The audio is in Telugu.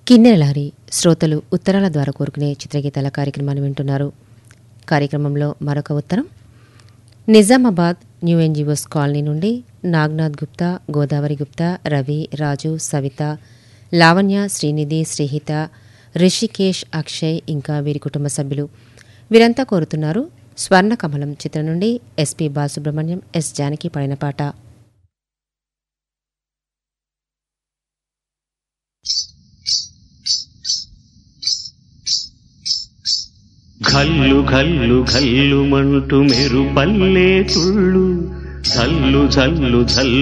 కిన్నెరలహరి శ్రోతలు ఉత్తరాల ద్వారా కోరుకునే చిత్రగీతాల కార్యక్రమాన్ని వింటున్నారు కార్యక్రమంలో మరొక ఉత్తరం నిజామాబాద్ న్యూ ఎన్జిఓస్ కాలనీ నుండి నాగ్నాథ్ గుప్తా గోదావరి గుప్తా రవి రాజు సవిత లావణ్య శ్రీనిధి శ్రీహిత రిషికేష్ అక్షయ్ ఇంకా వీరి కుటుంబ సభ్యులు వీరంతా కోరుతున్నారు స్వర్ణ కమలం చిత్రం నుండి ఎస్పి బాలసుబ్రహ్మణ్యం ఎస్ జానకి పాడిన పాట ఘల్లు ఘల్లు ఘల్లుమంటూ మెరుపల్లే తుళ్ళు జల్లు జల్లు జల్లు